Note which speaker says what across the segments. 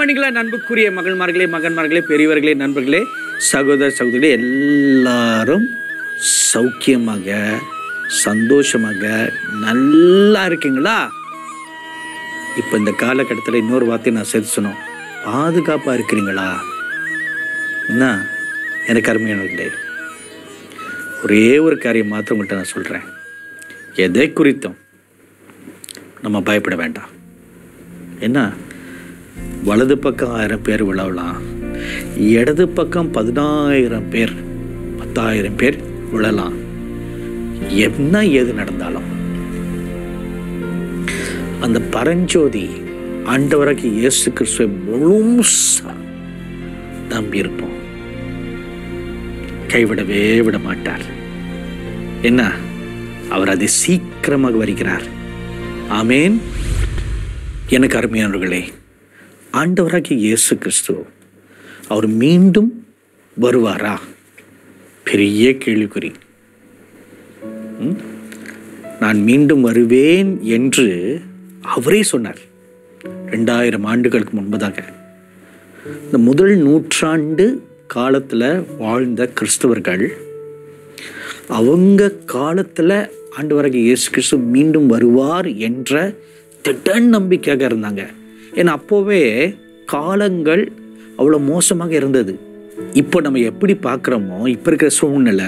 Speaker 1: மணிகளா நண்புக்குரிய மகள்மார்களே மகன்மார்களே பெரியவர்களே நண்பர்களே சகோதர சகோதரி எல்லாரும் சௌக்கியமாக சந்தோஷமாக நல்லா இருக்கீங்களா இப்போ இந்த காலகட்டத்தில் இன்னொரு வார்த்தையை நான் சேர்த்து சொன்னோம் பாதுகாப்பாக இருக்கிறீங்களா என்ன எனக்கு அருமையானவர்களே ஒரே ஒரு காரியம் மாத்திரம் உங்கள்கிட்ட நான் சொல்கிறேன் எதை குறித்தும் நம்ம பயப்பட வேண்டாம் என்ன வலது பக்கம் ஆயிரம் பேர் விழலாம் இடது பக்கம் பதினாயிரம் பேர் பத்தாயிரம் பேர் விழலாம் என்ன ஏது நடந்தாலும் அந்த பரஞ்சோதி ஆண்டவராகி இயேசு கிறிஸ்துவை முழுசா நம்பி இருப்போம் கைவிடவே விட மாட்டார் என்ன அவர் அதை சீக்கிரமாக வருகிறார் ஆமேன் எனக்கு அருமையானவர்களே ஆண்டவராகிய இயேசு கிறிஸ்து அவர் மீண்டும் வருவாரா பெரிய கேள்விக்குறி ம்? நான் மீண்டும் வருவேன் என்று அவரே சொன்னார் ரெண்டாயிரம் ஆண்டுகளுக்கு முன்பதாக இந்த முதல் நூற்றாண்டு காலத்தில் வாழ்ந்த கிறிஸ்தவர்கள் அவங்க காலத்தில் ஆண்டவராகிய இயேசு கிறிஸ்து மீண்டும் வருவார் என்ற திட்ட நம்பிக்கையாக இருந்தாங்க ஏன்னா அப்போவே காலங்கள் அவ்வளோ மோசமாக இருந்தது இப்போ நம்ம எப்படி பார்க்குறோமோ இப்போ இருக்கிற சூழ்நிலை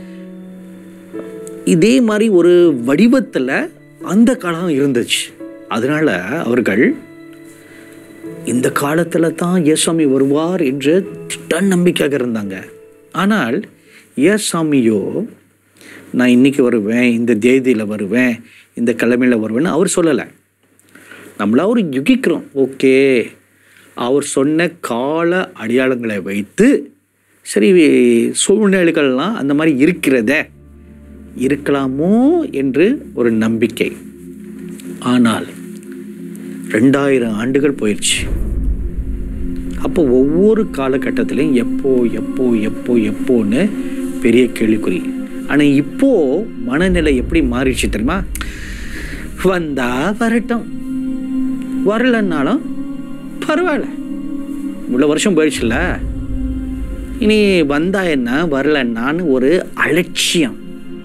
Speaker 1: இதே மாதிரி ஒரு வடிவத்தில் அந்த காலம் இருந்துச்சு அதனால அவர்கள் இந்த காலத்தில் தான் ஏசாமி வருவார் என்று திட்ட நம்பிக்கையாக இருந்தாங்க ஆனால் ஏசாமியோ நான் இன்னைக்கு வருவேன் இந்த தேதியில் வருவேன் இந்த கிழமையில் வருவேன்னு அவர் சொல்லலை நம்மள அவர் யுகிக்கிறோம் ஓகே அவர் சொன்ன கால அடையாளங்களை வைத்து சரி சூழ்நிலைகள்லாம் அந்த மாதிரி இருக்கிறதே இருக்கலாமோ என்று ஒரு நம்பிக்கை ஆனால் ரெண்டாயிரம் ஆண்டுகள் போயிடுச்சு அப்போ ஒவ்வொரு காலகட்டத்திலையும் எப்போ எப்போ எப்போ எப்போன்னு பெரிய கேள்விக்குறி ஆனால் இப்போ மனநிலை எப்படி மாறிடுச்சு தெரியுமா வந்தா வரட்டும் வரலன்னாலும் பரவாயில்ல இவ்வளோ வருஷம் போயிடுச்சுல்ல இனி வந்தா என்ன வரலன்னான்னு ஒரு அலட்சியம்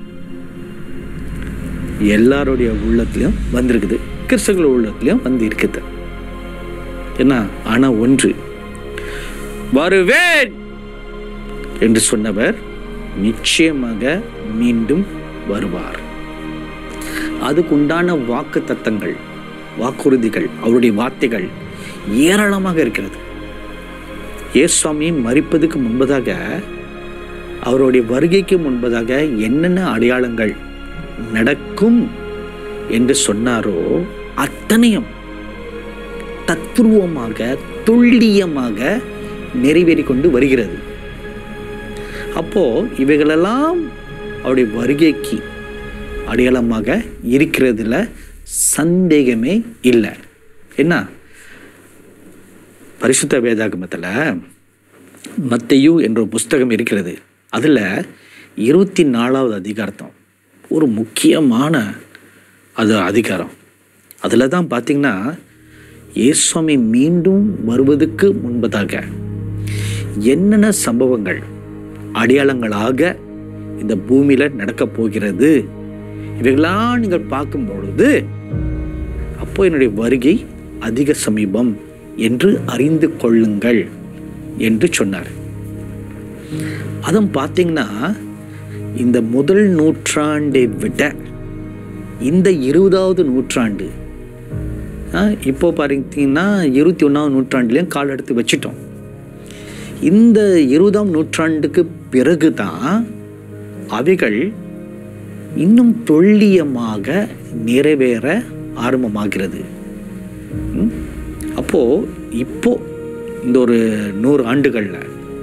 Speaker 1: எல்லாருடைய உள்ளத்திலையும் வந்திருக்குது கிறிஸ்தவர்கள் உள்ளத்திலையும் வந்து இருக்குது என்ன ஆனா ஒன்று வருவேன் என்று சொன்னவர் நிச்சயமாக மீண்டும் வருவார் அதுக்குண்டான வாக்கு தத்தங்கள் வாக்குறுதிகள் அவருடைய வார்த்தைகள் ஏராளமாக இருக்கிறது இயேசுவாமி மறிப்பதுக்கு முன்பதாக அவருடைய வருகைக்கு முன்பதாக என்னென்ன அடையாளங்கள் நடக்கும் என்று சொன்னாரோ அத்தனையும் தத்துருவமாக துல்லியமாக நிறைவேறி கொண்டு வருகிறது அப்போ இவைகளெல்லாம் அவருடைய வருகைக்கு அடையாளமாக இருக்கிறதுல சந்தேகமே இல்லை என்ன பரிசுத்த வேதாகமத்தில் மத்தையு என்ற ஒரு புஸ்தகம் இருக்கிறது அதில் இருபத்தி நாலாவது அதிகாரத்தம் ஒரு முக்கியமான அது அதிகாரம் அதில் தான் பார்த்தீங்கன்னா இயேசுவாமி மீண்டும் வருவதற்கு முன்பதாக என்னென்ன சம்பவங்கள் அடையாளங்களாக இந்த பூமியில் நடக்கப் போகிறது இவைகளாம் நீங்கள் பார்க்கும் பொழுது அப்போ என்னுடைய வருகை அதிக சமீபம் என்று அறிந்து கொள்ளுங்கள் என்று சொன்னார் அதுவும் பார்த்தீங்கன்னா இந்த முதல் நூற்றாண்டை விட இந்த இருபதாவது நூற்றாண்டு ஆ, இப்போ பார்த்தீங்கன்னா இருபத்தி ஒன்றாவது நூற்றாண்டுலேயும் கால் எடுத்து வச்சிட்டோம் இந்த இருபதாம் நூற்றாண்டுக்கு பிறகு தான் அவைகள் இன்னும் துல்லியமாக நிறைவேற ஆரம்பமாகிறது ம்? அப்போ இப்போ இந்த ஒரு நூறு ஆண்டுகளில்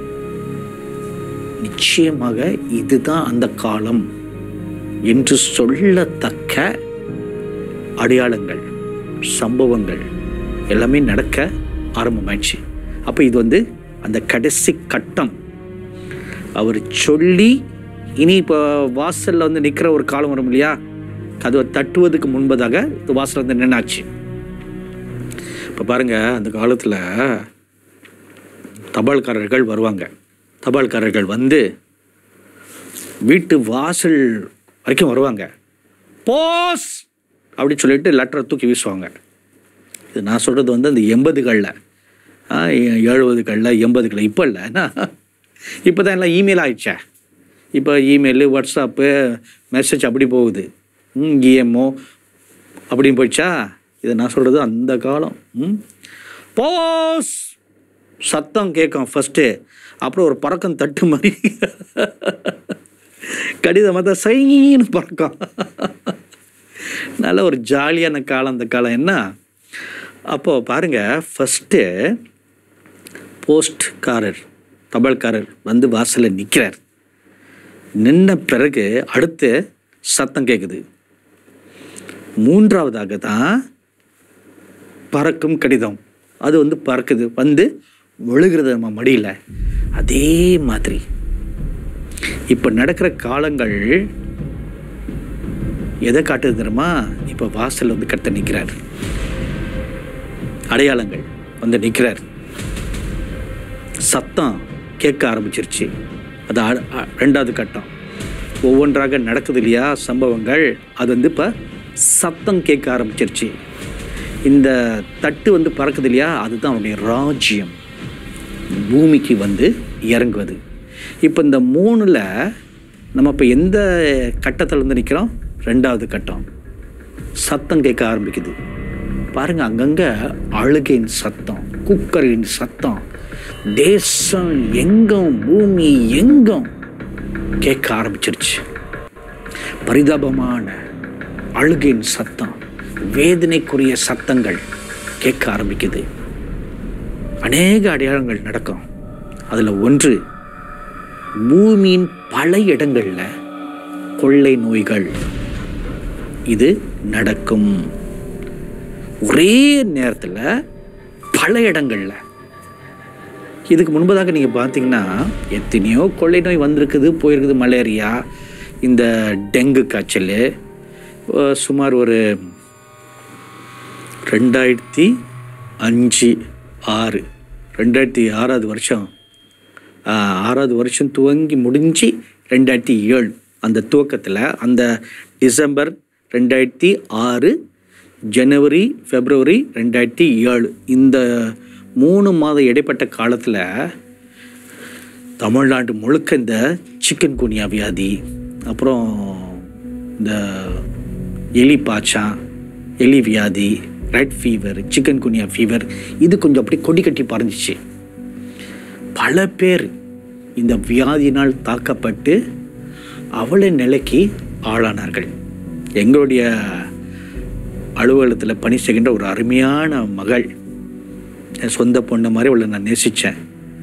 Speaker 1: நிச்சயமாக இதுதான் அந்த காலம் என்று சொல்லத்தக்க அடையாளங்கள் சம்பவங்கள் எல்லாமே நடக்க ஆரம்பமாயிடுச்சு அப்போ இது வந்து அந்த கடைசி கட்டம் அவர் சொல்லி இனி இப்போ வாசலில் வந்து நிற்கிற ஒரு காலம் வரும் இல்லையா கதவை தட்டுவதுக்கு முன்பதாக இது வாசல் வந்து நின்னாச்சு இப்போ பாருங்க அந்த காலத்தில் தபால்காரர்கள் வருவாங்க தபால்காரர்கள் வந்து வீட்டு வாசல் வரைக்கும் வருவாங்க போஸ் அப்படின்னு சொல்லிட்டு லெட்டரை தூக்கி வீசுவாங்க இது நான் சொல்கிறது வந்து அந்த எண்பதுகளில் எழுபதுகளில் எண்பதுகளில் இப்போ இல்லை ஏன்னா இப்போ தான் எல்லாம் இமெயில் ஆயிடுச்சே இப்போ இமெயிலு வாட்ஸ்அப்பு மெசேஜ் அப்படி போகுது ம் இஎம்ஓ அப்படின்னு போயிடுச்சா இதை நான் சொல்கிறது அந்த காலம் ம் போஸ் சத்தம் கேட்கும் ஃபஸ்ட்டு அப்புறம் ஒரு பறக்கம் தட்டு மாதிரி கடிதம் பார்த்தா சைன்னு பறக்கும் நல்ல ஒரு ஜாலியான காலம் அந்த காலம் என்ன அப்போது பாருங்கள் ஃபஸ்ட்டு போஸ்ட்காரர் தபால்காரர் வந்து வாசலில் நிற்கிறார் நின்ன பிறகு அடுத்து சத்தம் கேட்குது மூன்றாவதாக தான் பறக்கும் கடிதம் அது வந்து பறக்குது வந்து விழுகிறது நம்ம மடியில் அதே மாதிரி இப்போ நடக்கிற காலங்கள் எதை காட்டுது தெரியுமா இப்போ வாசல் வந்து கத்த நிற்கிறார் அடையாளங்கள் வந்து நிற்கிறார் சத்தம் கேட்க ஆரம்பிச்சிருச்சு அது அ- அ- ரெண்டாவது கட்டம் ஒவ்வொன்றாக நடக்குது இல்லையா சம்பவங்கள் அது வந்து இப்போ சத்தம் கேட்க ஆரம்பிச்சிருச்சு இந்த தட்டு வந்து பறக்குது இல்லையா அதுதான் அவனுடைய ராஜ்யம் பூமிக்கு வந்து இறங்குவது இப்போ இந்த மூணில் நம்ம இப்போ எந்த கட்டத்தில் வந்து நிற்கிறோம் ரெண்டாவது கட்டம் சத்தம் கேட்க ஆரம்பிக்குது பாருங்க அங்கங்க அழுகையின் சத்தம் குக்கரின் சத்தம் தேசம் எங்கும் பூமி எங்கும் கேட்க ஆரம்பிச்சிருச்சு பரிதாபமான அழுகையின் சத்தம் வேதனைக்குரிய சத்தங்கள் கேட்க ஆரம்பிக்குது அநேக அடையாளங்கள் நடக்கும் அதில் ஒன்று பூமியின் பல இடங்களில் கொள்ளை நோய்கள் இது நடக்கும் ஒரே நேரத்தில் பல இடங்களில் இதுக்கு முன்பதாக நீங்கள் பார்த்தீங்கன்னா எத்தனையோ கொள்ளை நோய் வந்திருக்குது போயிருக்குது மலேரியா இந்த டெங்கு காய்ச்சல் அஹ் சுமார் ஒரு ரெண்டாயிரத்தி அஞ்சு ஆறு ரெண்டாயிரத்தி ஆறாவது வருஷம் ஆஹ், ஆறாவது வருஷம் துவங்கி முடிஞ்சு ரெண்டாயிரத்தி ஏழு அந்த துவக்கத்தில் அந்த டிசம்பர் ரெண்டாயிரத்தி ஆறு ஜனவரி பிப்ரவரி ரெண்டாயிரத்தி ஏழு இந்த மூணு மாதம் இடைப்பட்ட காலத்தில் தமிழ்நாடு முழுக்க இந்த சிக்கன் குனியா வியாதி அப்புறம் இந்த எலி பாச்சா எலி வியாதி rat fever chikungunya fever இது கொஞ்சம் அப்படி கொடி கட்டி பறந்துச்சு பல பேர் இந்த வியாதியினால் தாக்கப்பட்டு அவளை நிலைக்கு ஆளானார்கள் எங்களுடைய அலுவலகத்தில் பணி செய்கின்ற ஒரு அருமையான மகள் என் சொந்த பொண்ணு மாதிரி அவளை நான் நேசித்தேன்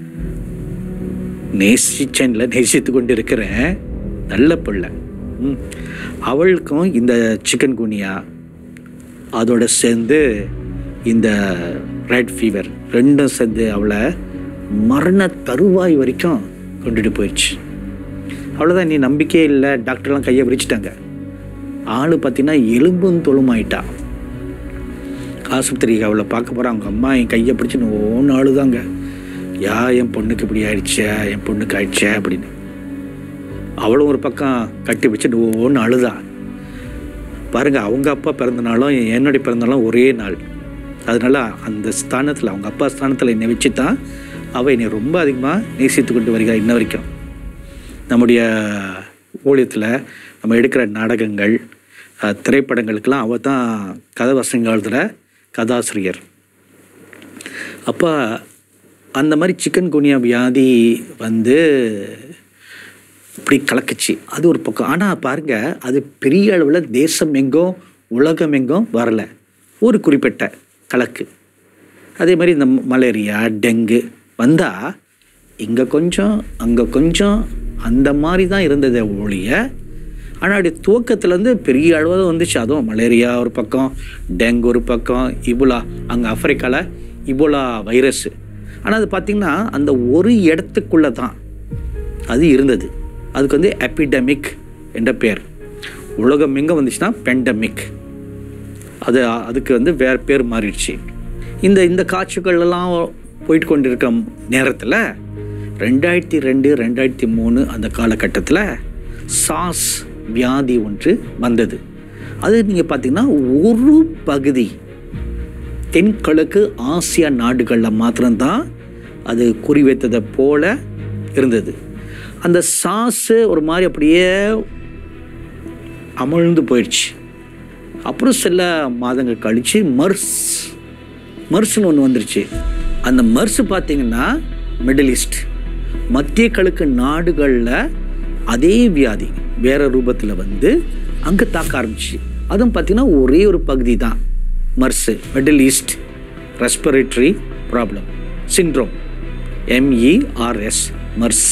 Speaker 1: நேசிச்சேன்ல நேசித்து கொண்டு இருக்கிறேன் நல்ல பிள்ளை ம். அவளுக்கும் இந்த சிக்கன் குனியா அதோட சேர்ந்து இந்த ரெட் ஃபீவர் ரெண்டும் சேர்ந்து அவளை மரண தருவாய் வரைக்கும் கொண்டுட்டு போயிடுச்சு அவ்வளோதான் நீ நம்பிக்கையே இல்லை டாக்டர்லாம் கையை விரிச்சிட்டாங்க ஆள் பார்த்தீங்கன்னா எலும்பும் தொழுமாயிட்டா ஆஸ்பத்திரிக்கு அவளை பார்க்க போகிறா அவங்க அம்மா என் கையை பிடிச்சி ஒன்று ஆளுதாங்க யா என் பொண்ணுக்கு இப்படி ஆயிடுச்சே என் பொண்ணுக்கு ஆயிடுச்சே அப்படின்னு அவளும் ஒரு பக்கம் கட்டி பிடிச்சிட்டு ஒவ்வொன்று அழுதா பாருங்க அவங்க அப்பா பிறந்த நாளும் என்னுடைய பிறந்த நாளும் ஒரே நாள் அதனால அந்த ஸ்தானத்தில் அவங்க அப்பா ஸ்தானத்தில் என்னை வச்சு தான் அவள் என்னை ரொம்ப அதிகமாக நேசித்து கொண்டு வருகிறாள் இன்ன வரைக்கும் நம்முடைய ஊழியத்தில் நம்ம எடுக்கிற நாடகங்கள் அஹ், திரைப்படங்களுக்கெல்லாம் அவள் தான் கதை வசனங்கள் எழுதுகிற கதாசிரியர் அப்போ அந்த மாதிரி சிக்கன் குனியா வியாதி வந்து இப்படி கலக்குச்சு அது ஒரு பக்கம் ஆனால் பாருங்கள் அது பெரிய அளவில் தேசம் எங்கும் உலகம் எங்கும் வரல ஒரு குறிப்பிட்ட கலக்கு அதே மாதிரி இந்த மலேரியா டெங்கு வந்தால் இங்கே கொஞ்சம் அங்கே கொஞ்சம் அந்த மாதிரி தான் இருந்ததே ஒழிய ஆனால் அப்படி துவக்கத்துலேருந்து பெரிய அளவில் வந்துச்சு அதுவும் மலேரியா ஒரு பக்கம் டெங்கு ஒரு பக்கம் இபுலா அங்கே ஆப்பிரிக்காவில் இபோலா வைரஸ் ஆனால் அது பார்த்திங்கன்னா அந்த ஒரு இடத்துக்குள்ளே தான் அது இருந்தது அதுக்கு வந்து எபிடமிக் என்ற பேர் உலகம் எங்கே வந்துச்சுன்னா பெண்டமிக் அது அதுக்கு வந்து வேறு பேர் மாறிடுச்சு இந்த இந்த காய்ச்சல்கள் எல்லாம் போயிட்டு கொண்டிருக்க நேரத்தில் ரெண்டாயிரத்தி ரெண்டு ரெண்டாயிரத்தி மூணு அந்த காலகட்டத்தில் சாஸ் வியாதி ஒன்று வந்தது அது நீங்கள் பார்த்தீங்கன்னா ஒரு பகுதி தென்கிழக்கு ஆசியா நாடுகளில் மாத்திரம்தான் அது குறிவைத்ததை போல இருந்தது அந்த சாஸு ஒரு மாதிரி அப்படியே அமிழ்ந்து போயிடுச்சு அப்புறம் சில மாதங்கள் கழித்து மர்ஸ் மர்ஸ்னு ஒன்று வந்துருச்சு அந்த மர்ஸ் பார்த்தீங்கன்னா மிடில் ஈஸ்ட் மத்திய கிழக்கு நாடுகளில் அதே வியாதி வேற ரூபத்தில் வந்து அங்கே தாக்க ஆரம்பிச்சு அதுவும் பார்த்தீங்கன்னா ஒரே ஒரு பகுதி தான் MERS Middle East respiratory problem syndrome MERS MERS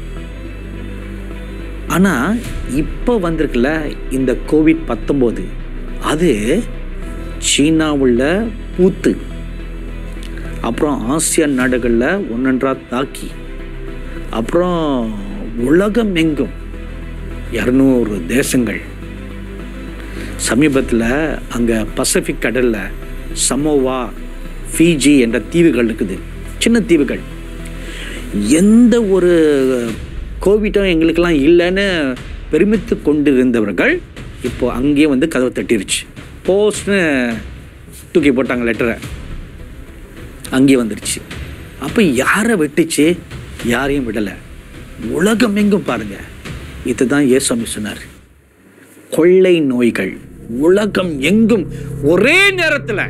Speaker 1: ஆனால் இப்போ வந்திருக்குல்ல இந்த கோவிட் பத்தொம்போது அது சீனாவுள்ள பூத்து அப்புறம் ஆசியான் நாடுகளில் ஒன்றொன்றா தாக்கி அப்புறம் உலகம் எங்கும் இரநூறு தேசங்கள் சமீபத்தில் அங்கே பசிபிக் கடலில் சமோவா ஃபிஜி என்ற தீவுகள் இருக்குது சின்ன தீவுகள் எந்த ஒரு கோவிட்டும் எங்களுக்கெல்லாம் இல்லைன்னு பெருமித்து கொண்டிருந்தவர்கள் இப்போ அங்கேயே வந்து கதவை தட்டிருச்சு போஸ்ட்னு தூக்கி போட்டாங்க லெட்டரை அங்கேயே வந்துருச்சு அப்போ யாரை வெட்டுச்சு யாரையும் விடலை உலகம் எங்கும் பாருங்க இதுதான் ஏசாமி சொன்னார் கொள்ளை நோய்கள் உலகம் எங்கும் ஒரே நேரத்தில்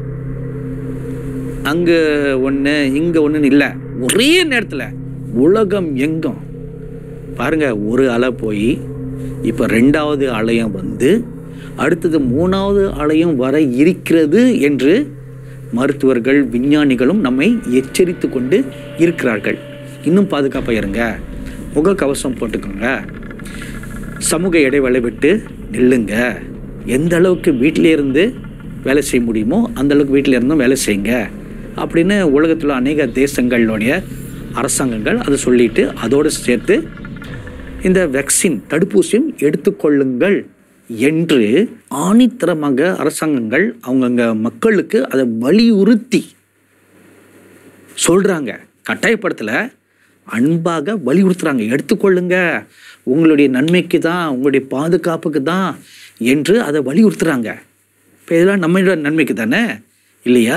Speaker 1: அங்க ஒன்று இங்க ஒன்று இல்லை ஒரே நேரத்தில் உலகம் எங்கும் பாருங்க ஒரு அலை போய் இப்போ ரெண்டாவது அலையும் வந்து அடுத்தது மூணாவது அலையும் வர இருக்கிறது என்று மருத்துவர்கள் விஞ்ஞானிகளும் நம்மை எச்சரித்து கொண்டு இருக்கிறார்கள் இன்னும் பாதுகாப்பாக இருங்க முகக்கவசம் போட்டுக்கோங்க சமூக இடைவேளை விட்டு நில்லுங்க எந்த அளவுக்கு வீட்டிலே இருந்து வேலை செய்ய முடியுமோ அந்த அளவுக்கு வீட்டில் இருந்தும் வேலை செய்யுங்க அப்படின்னு உலகத்தில் அநேக தேசங்களுடைய அரசாங்கங்கள் அதை சொல்லிட்டு அதோடு சேர்த்து இந்த வேக்சின் தடுப்பூசியும் எடுத்துக்கொள்ளுங்கள் என்று ஆணித்தரமாக அரசாங்கங்கள் அவங்கங்க மக்களுக்கு அதை வலியுறுத்தி சொல்கிறாங்க கட்டாயப்படுத்தலை அன்பாக வலியுறுத்துறாங்க எடுத்துக்கொள்ளுங்க உங்களுடைய நன்மைக்கு தான் உங்களுடைய பாதுகாப்புக்கு தான் என்று அதை வலியுறுத்துறாங்க இப்போ இதெல்லாம் நம்மளோட நன்மைக்கு தானே இல்லையா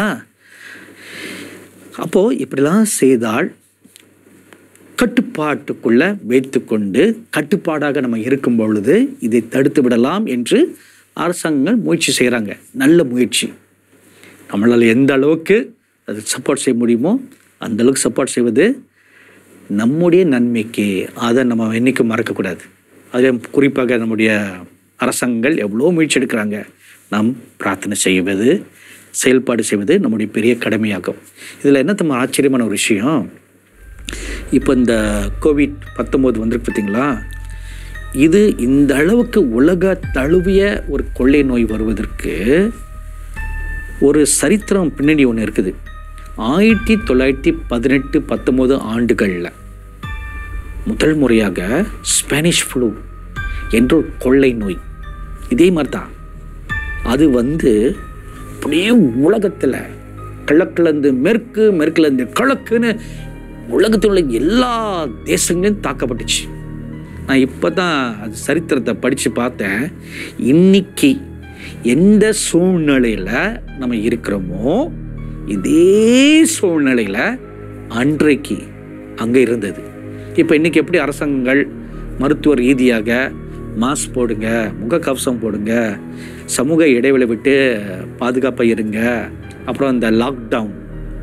Speaker 1: அப்போது இப்படிலாம் செய்தால் கட்டுப்பாட்டுக்குள்ள வைத்துக்கொண்டு கட்டுப்பாடாக நம்ம இருக்கும் பொழுது இதை தடுத்து விடலாம் என்று அரசாங்கங்கள் முயற்சி செய்கிறாங்க நல்ல முயற்சி நம்மளால் எந்த அளவுக்கு அது சப்போர்ட் செய்ய முடியுமோ அந்த அளவுக்கு சப்போர்ட் செய்வது நம்முடைய நன்மைக்கு அதை நம்ம என்றைக்கும் மறக்கக்கூடாது அதே குறிப்பாக நம்முடைய அரசாங்கங்கள் எவ்வளோ முயற்சி எடுக்கிறாங்க நாம் பிரார்த்தனை செய்வது செயல்பாடு செய்வது நம்முடைய பெரிய கடமையாகும் இதில் என்ன நம்ம ஆச்சரியமான ஒரு விஷயம் இப்போ இந்த கோவிட் பத்தொம்போது வந்திருக்கு பார்த்தீங்களா இது இந்த அளவுக்கு உலக தழுவிய ஒரு கொள்ளை நோய் வருவதற்கு ஒரு சரித்திரம் பின்னணி ஒன்று இருக்குது ஆயிரத்தி தொள்ளாயிரத்தி பதினெட்டு பத்தொம்போது ஆண்டுகளில் முதல் முறையாக ஸ்பானிஷ் ஃப்ளூ என்ற ஒரு கொள்ளை நோய் இதே மாதிரி தான் அது வந்து அப்படியே உலகத்தில் கிழக்குலேருந்து மேற்கு மேற்குலேருந்து கிழக்குன்னு உலகத்தில் உள்ள எல்லா தேசங்களையும் தாக்கப்பட்டுச்சு நான் இப்போ தான் அது சரித்திரத்தை படித்து பார்த்தேன் இன்னைக்கு எந்த சூழ்நிலையில் நம்ம இருக்கிறோமோ இதே சூழ்நிலையில் அன்றைக்கு அங்கே இருந்தது இப்போ இன்னைக்கு எப்படி அரசாங்கங்கள் மருத்துவ ரீதியாக மாஸ்க் போடுங்க முகக்கவசம் போடுங்க சமூக இடைவெளி விட்டு பாதுகாப்பாக இருங்க அப்புறம் இந்த லாக்டவுன்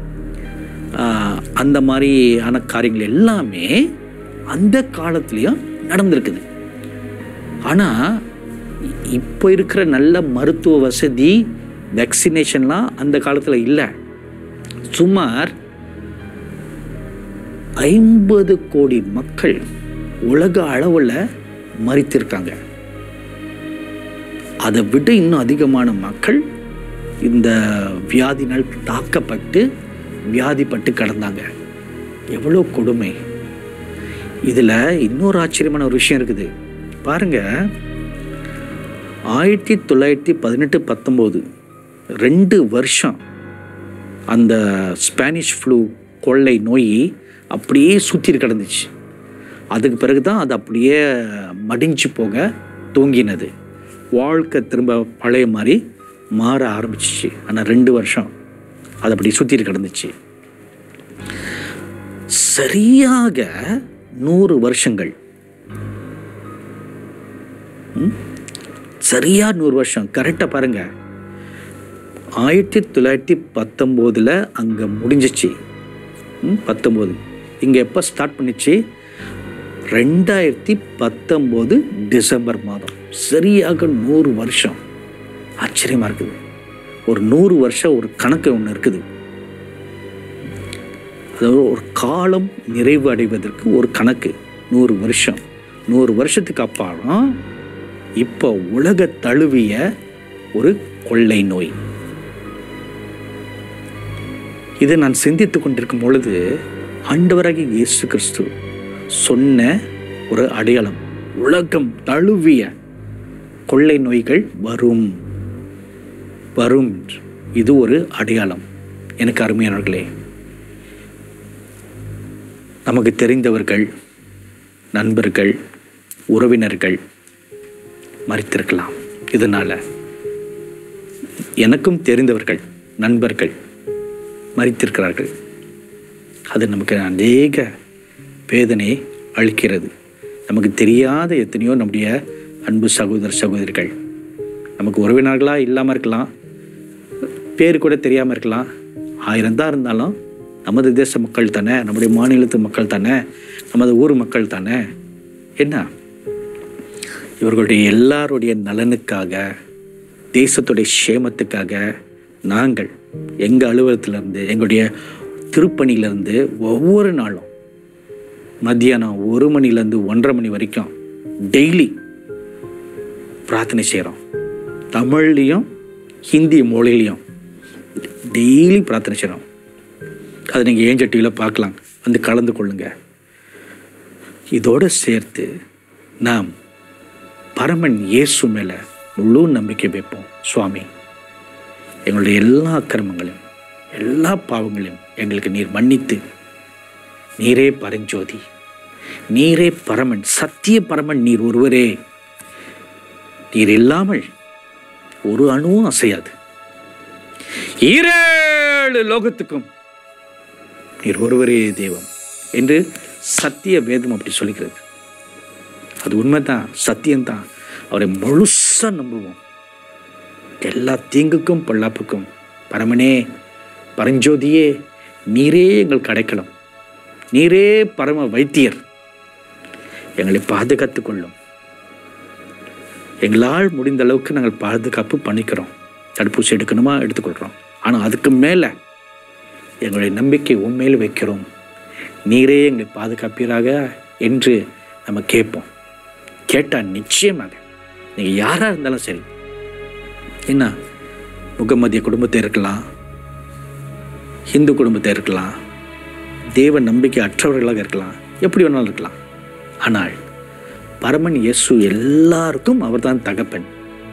Speaker 1: அந்த மாதிரியான காரியங்கள் எல்லாமே அந்த காலத்துலேயும் நடந்திருக்குது ஆனால் இப்போ இருக்கிற நல்ல மருத்துவ வசதி வேக்சினேஷன்லாம் அந்த காலத்தில் இல்லை சுமார் ஐம்பது கோடி மக்கள் உலக அளவில் மறித்திருக்காங்க அதை விட இன்னும் அதிகமான மக்கள் இந்த வியாதினால் தாக்கப்பட்டு வியாதிப்பட்டு கிடந்தாங்க எவ்வளோ கொடுமை இதில் இன்னொரு ஆச்சரியமான ஒரு விஷயம் இருக்குது பாருங்க ஆயிரத்தி தொள்ளாயிரத்தி பதினெட்டு பத்தொம்போது ரெண்டு வருஷம் அந்த ஸ்பானிஷ் ஃப்ளூ கொள்ளை நோய் அப்படியே சுற்றி கிடந்துச்சு அதுக்கு பிறகு தான் அது அப்படியே மடிஞ்சு போக தூங்கினது வாழ்க்கை திரும்ப பழைய மாதிரி மாற ஆரம்பிச்சிச்சு ஆனால் ரெண்டு வருஷம் அது அப்படி சுற்றிட்டு கிடந்துச்சு சரியாக நூறு வருஷங்கள் ம்? சரியா நூறு வருஷம் கரெக்டாக பாருங்க ஆயிரத்தி தொள்ளாயிரத்தி பத்தொம்போதில் அங்கே முடிஞ்சிச்சு ம், பத்தொம்போது இங்கே எப்போ ஸ்டார்ட் பண்ணிச்சு ரெண்டாயிரத்தி பத்தொம்போது டிசம்பர் மாதம் சரியாக நூறு வருஷம் ஆச்சரியமாக இருக்குது ஒரு நூறு வருஷம் ஒரு கணக்கு ஒன்று இருக்குது அதாவது ஒரு காலம் நிறைவு அடைவதற்கு ஒரு கணக்கு நூறு வருஷம் நூறு வருஷத்துக்கு அப்புறம் இப்போ உலக தழுவிய ஒரு கொள்ளை நோய் இதை நான் சிந்தித்து கொண்டிருக்கும் பொழுது ஆண்டவராகிய இயேசு கிறிஸ்து சொன்ன ஒரு அடையாளம் உலகம் தழுவிய கொள்ளை நோய்கள் வரும் வரும் இது ஒரு அடையாளம் எனக்கு அருமையானவர்களே நமக்கு தெரிந்தவர்கள் நண்பர்கள் உறவினர்கள் மறித்திருக்கலாம் இதனால் எனக்கும் தெரிந்தவர்கள் நண்பர்கள் மறித்திருக்கிறார்கள் அது நமக்கு அநேக வேதனையை அளிக்கிறது நமக்கு தெரியாத எத்தனையோ நம்முடைய அன்பு சகோதர சகோதரிகள் நமக்கு உறவினர்களாக இல்லாமல் இருக்கலாம் பேர் கூட தெரியாமல் இருக்கலாம் ஆயிரம் தான் இருந்தாலும் நமது தேச மக்கள் தானே நம்முடைய மாநிலத்து மக்கள் தானே நமது ஊர் மக்கள் தானே என்ன இவர்களுடைய எல்லாருடைய நலனுக்காக தேசத்துடைய சேமத்துக்காக நாங்கள் எங்கள் அலுவலகத்திலேருந்து எங்களுடைய திருப்பணியிலேருந்து ஒவ்வொரு நாளும் மத்தியானம் ஒரு மணிலேருந்து ஒன்றரை மணி வரைக்கும் டெய்லி பிரார்த்தனை செய்கிறோம் தமிழ்லேயும் ஹிந்தி மொழியிலையும் டெய்லி பிரார்த்தனை செய்கிறோம் அதை நீங்கள் ஏஞ்ச டிவியில் பார்க்கலாம் வந்து கலந்து கொள்ளுங்க இதோடு சேர்த்து நாம் பரமன் இயேசு மேலே முழு நம்பிக்கை வைப்போம் சுவாமி எங்களுடைய எல்லா அக்கிரமங்களையும் எல்லா பாவங்களையும் எங்களுக்கு நீர் மன்னித்து நீரே பரஞ்சோதி நீரே பரமன் சத்திய பரமன் நீர் ஒருவரே நீர் இல்லாமல் ஒரு அணுவும் அசையாது ஈரேழு லோகத்துக்கும் நீர் ஒருவரே தெய்வம் என்று சத்திய வேதம் அப்படி சொல்லிக்கிறது அது உண்மைதான் சத்தியம்தான் அவரை முழுசா நம்புவோம் எல்லா தீங்குக்கும் பொல்லாப்புக்கும் பரமனே பரஞ்சோதியே நீரே எங்கள் கிடைக்கலாம் நீரே பரம வைத்தியர் எங்களை பாதுகாத்து கொள்ளும் எங்களால் முடிந்த அளவுக்கு நாங்கள் பாதுகாப்பு பண்ணிக்கிறோம் தடுப்பூசி எடுக்கணுமா எடுத்துக்கொள்கிறோம் ஆனால் அதுக்கு மேலே எங்களுடைய நம்பிக்கை உண்மையில் வைக்கிறோம் நீரே எங்களை பாதுகாப்பீராக என்று நம்ம கேட்போம் கேட்டால் நிச்சயமாக நீங்கள் யாராக இருந்தாலும் சரி என்ன முகமதிய குடும்பத்தை இருக்கலாம் ஹிந்து குடும்பத்தை இருக்கலாம் தேவ நம்பிக்கை அற்றவர்களாக இருக்கலாம் எப்படி வேணாலும் இருக்கலாம் ஆனால் பரமன் இயேசு எல்லாருக்கும் அவர்தான் தகப்பன்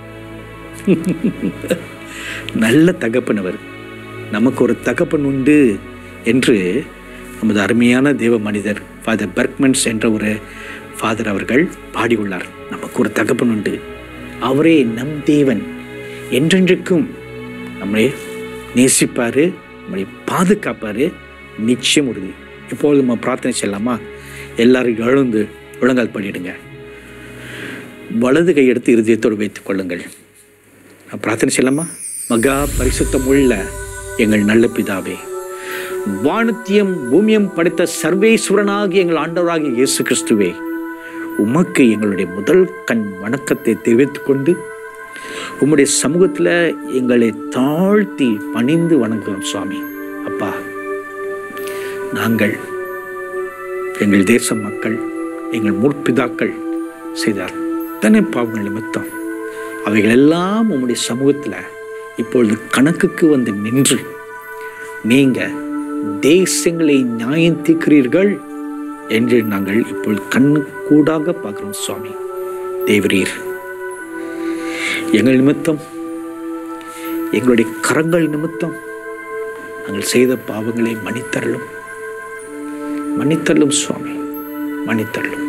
Speaker 1: நல்ல தகப்பன் அவர் நமக்கு ஒரு தகப்பன் உண்டு என்று நமது அருமையான தேவ மனிதர் ஃபாதர் பர்க்மன்ஸ் என்ற ஒரு ஃபாதர் அவர்கள் பாடியுள்ளார் நமக்கு ஒரு தகப்பன் உண்டு அவரே நம் தேவன் என்றென்றைக்கும் நம்மளை நேசிப்பார் நம்மளை பாதுகாப்பார் நிச்சயம் உறுதி இப்பொழுது நம்ம பிரார்த்தனை செய்யலாமா எல்லாரும் எழுந்து ஒழுங்கால் பண்ணிடுங்க வலது கை எடுத்து இருதயத்தோடு வைத்துக் கொள்ளுங்கள் நான் பிரார்த்தனை செய்யலாமா மகா பரிசுத்தம் உள்ள எங்கள் நல்ல பிதாவே வானத்தியம் பூமியம் படைத்த சர்வேஸ்வரனாகிய எங்கள் ஆண்டவராகிய இயேசு கிறிஸ்துவே உமக்கு எங்களுடைய முதல் கண் வணக்கத்தை தெரிவித்துக் கொண்டு உம்முடைய சமூகத்தில் எங்களை தாழ்த்தி பணிந்து வணங்குகிறோம் சுவாமி அப்பா நாங்கள் எங்கள் தேச மக்கள் எங்கள் முற்பிதாக்கள் செய்த அத்தனை பாவங்கள் நிமித்தம் அவைகள் எல்லாம் உம்முடைய சமூகத்தில் இப்பொழுது கணக்குக்கு வந்து நின்று நீங்க தேசங்களை நியாயம் தீர்க்கிறீர்கள் என்று நாங்கள் இப்பொழுது கண்ணு கூடாக பார்க்கிறோம் சுவாமி தேவரீர் எங்கள் நிமித்தம் எங்களுடைய கரங்கள் நிமித்தம் நாங்கள் செய்த பாவங்களை மன்னித்தரலும் மன்னித்தள்ளும் சுவாமி மன்னித்தள்ளும்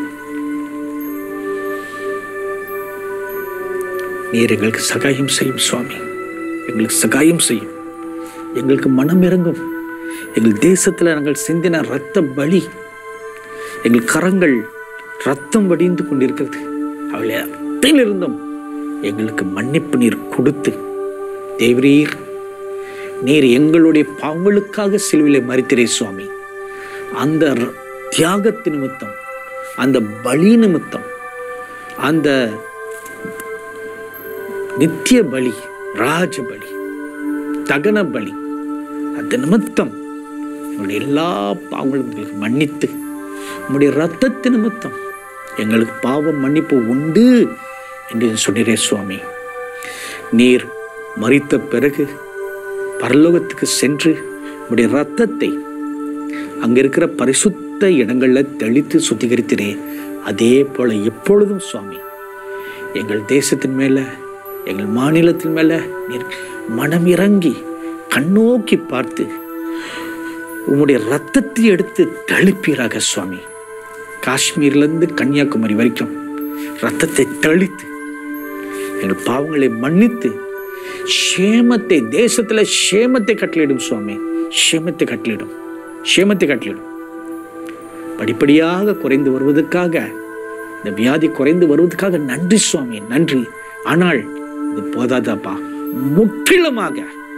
Speaker 1: நீர் எங்களுக்கு சகாயம் செய்யும் சுவாமி எங்களுக்கு சகாயம் செய்யும் எங்களுக்கு மனம் இறங்கும் எங்கள் தேசத்தில் நாங்கள் சிந்தின இரத்த பலி எங்கள் கரங்கள் ரத்தம் வடிந்து கொண்டிருக்கிறது அவளை அத்தையிலிருந்தும் எங்களுக்கு மன்னிப்பு நீர் கொடுத்து தேவரீர் நீர் எங்களுடைய பாவங்களுக்காக சிலுவிலை மறித்திரே சுவாமி அந்த ர- தியாகத்து நிமித்தம் அந்த பலி நிமித்தம் அந்த நித்திய பலி ராஜ பலி தகன பலி அந்த நிமித்தம் எங்களுடைய எல்லா பாவங்களும் எங்களுக்கு மன்னித்து உம்முடைய ரத்தத்து நிமித்தம் எங்களுக்கு பாவம் மன்னிப்பு உண்டு என்று சொன்னீரே சுவாமி நீர் மறித்த பிறகு பரலோகத்துக்கு சென்று உம்முடைய ரத்தத்தை அங்க இருக்கிற பரிசுத்த இடங்கள்ல தெளித்து சுத்திகரித்திரே அதே போல எப்பொழுதும் சுவாமி எங்கள் தேசத்தின் மேல எங்கள் மாநிலத்தின் மேல நீர் மனம் இறங்கி கண்ணோக்கி பார்த்து உம்முடைய ரத்தத்தை எடுத்து தளிப்பீராக சுவாமி காஷ்மீர்லேருந்து கன்னியாகுமரி வரைக்கும் ரத்தத்தை தளித்து எங்கள் பாவங்களை மன்னித்து ஷேமத்தை தேசத்துல ஷேமத்தை கட்டளிடும் சுவாமி ஷேமத்தை கட்டளிடும் ஷேமத்தை கட்டளிடும் படிப்படியாக குறைந்து வருவதற்காக இந்த வியாதி குறைந்து வருவதற்காக நன்றி சுவாமி நன்றி ஆனால் இது போதாதாப்பா முற்றிலுமாக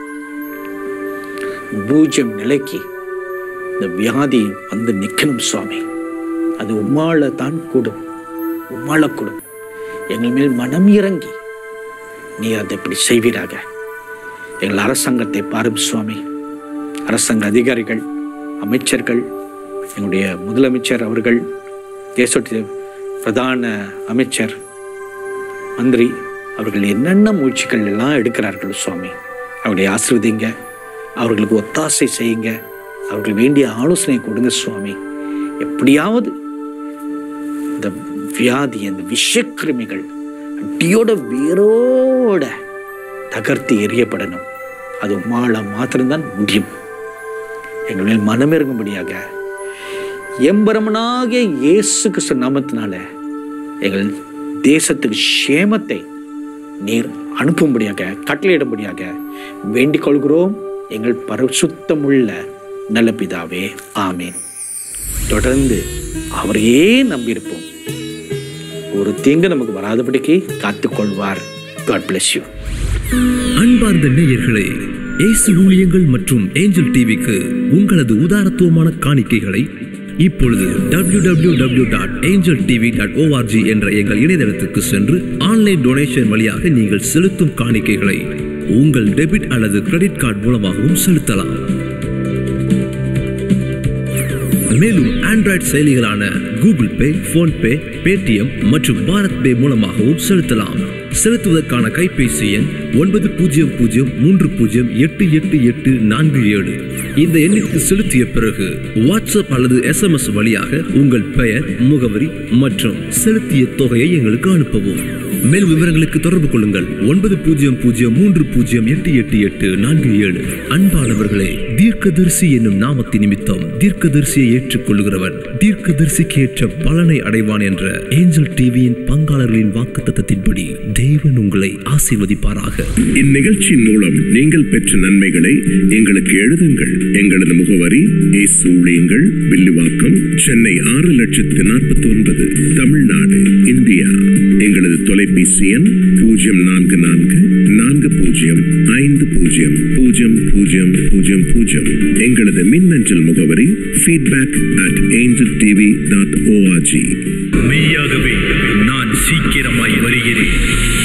Speaker 1: பூஜ்யம் நிலைக்கு இந்த வியாதி வந்து நிற்கணும் சுவாமி அது உம்மால தான் கூடும் உம்மால கூடும் எங்கள் மேல் மனம் இறங்கி நீர் அதை இப்படி செய்வீராக எங்கள் அரசாங்கத்தை பாரும் சுவாமி அரசாங்க அதிகாரிகள் அமைச்சர்கள் எங்களுடைய முதலமைச்சர் அவர்கள் தேசத்துடைய பிரதான அமைச்சர் மந்திரி அவர்கள் என்னென்ன முயற்சிகள் எல்லாம் எடுக்கிறார்கள் சுவாமி அவருடைய ஆசிர்வதிங்க அவர்களுக்கு ஒத்தாசை செய்யுங்க அவர்கள் வேண்டிய ஆலோசனை கொடுங்க சுவாமி எப்படியாவது இந்த வியாதி அந்த விஷக்கிருமிகள் அடியோட வேரோட தகர்த்து எறியப்படணும் அது உம்மால மாத்திரம்தான் முடியும் எங்கள் மேல் மனமிறங்கும்படியாக எம்பரமனாகிய இயேசு கிறிஸ்து நாமத்தினால எங்கள் தேசத்துக்கு ஷேமத்தை நீர் அனுப்பும்படியாக கட்டளையிடும்படியாக வேண்டிக் கொள்கிறோம் எங்கள் பரிசுத்தமுள்ள நல்ல பிதாவே ஆமேன் தொடர்ந்து அவரையே நம்பியிருப்போம் ஒரு தீங்கு நமக்கு வராதபடிக்கு காத்துக்கொள்வார் காட் பிளஸ் யூ
Speaker 2: அன்பார்ந்த நேயர்களே இயேசு ஊழியங்கள் மற்றும் ஏஞ்சல் டிவிக்கு உங்களது உதாரத்துவமான காணிக்கைகளை இப்பொழுது www.angeltv.org dot Angel TV dot ORG என்ற எங்கள் இணையதளத்துக்கு சென்று ஆன்லைன் டொனேஷன் வழியாக நீங்கள் செலுத்தும் காணிக்கைகளை உங்கள் டெபிட் அல்லது கிரெடிட் கார்டு மூலமாகவும் செலுத்தலாம் மேலும் ஆண்ட்ராய்டு செயலிகளான கூகுள் பே போன்பே பேடிஎம் மற்றும் பாரத் பே மூலமாகவும் செலுத்தலாம் செலுத்துவதற்கான கைபேசி எண் ஒன்பது பூஜ்ஜியம் பூஜ்ஜியம் மூன்று பூஜ்ஜியம் எட்டு எட்டு எட்டு நான்கு ஏழு இந்த எண்ணிற்கு செலுத்திய பிறகு வாட்ஸ்அப் அல்லது எஸ்எம்எஸ் வழியாக உங்கள் பெயர் முகவரி மற்றும் செலுத்திய தொகையை எங்களுக்கு அனுப்பவும் மேல் விவரங்களுக்கு தொடர்பு கொள்ளுங்கள் ஒன்பது பூஜ்ஜியம் பூஜ்ஜியம் மூன்று பூஜ்ஜியம் எட்டு எட்டு எட்டு நான்கு ஏழு அன்பானவர்களே தீர்க்கதரிசி என்னும் நாமத்தின் நிமித்தம் தீர்க்கதரிசியை ஏற்றுக்கொள்கிறவன் தீர்க்கதரிசிக்கு ஏற்ற பலனை அடைவான் என்ற ஏஞ்சல் டிவியின் பங்காளர்களின் வாக்குத்தத்தத்தின்படி தேவன் உங்களை ஆசீர்வதிப்பாராக
Speaker 3: இந்நிகழ்ச்சியின் மூலம் நீங்கள் பெற்ற நன்மைகளை எங்களுக்கு எழுதுங்கள் எங்களது முகவரி இயேசு ஊழியங்கள் வில்லிவாக்கம் சென்னை ஆறு லட்சத்து நாற்பத்தி ஒன்பது தமிழ்நாடு இந்தியா எங்களது தொலைபேசி எண் பூஜ்ஜியம் நான்கு நான்கு நான்கு பூஜ்ஜியம் ஐந்து பூஜ்ஜியம் பூஜ்ஜியம் பூஜ்ஜியம் பூஜ்ஜியம் பூஜ்ஜியம் எங்களது மின்னஞ்சல் முகவரி feedback at Angel TV dot ORG
Speaker 2: மெய்யாகவே நான் சீக்கிரமாய் வருகிறேன்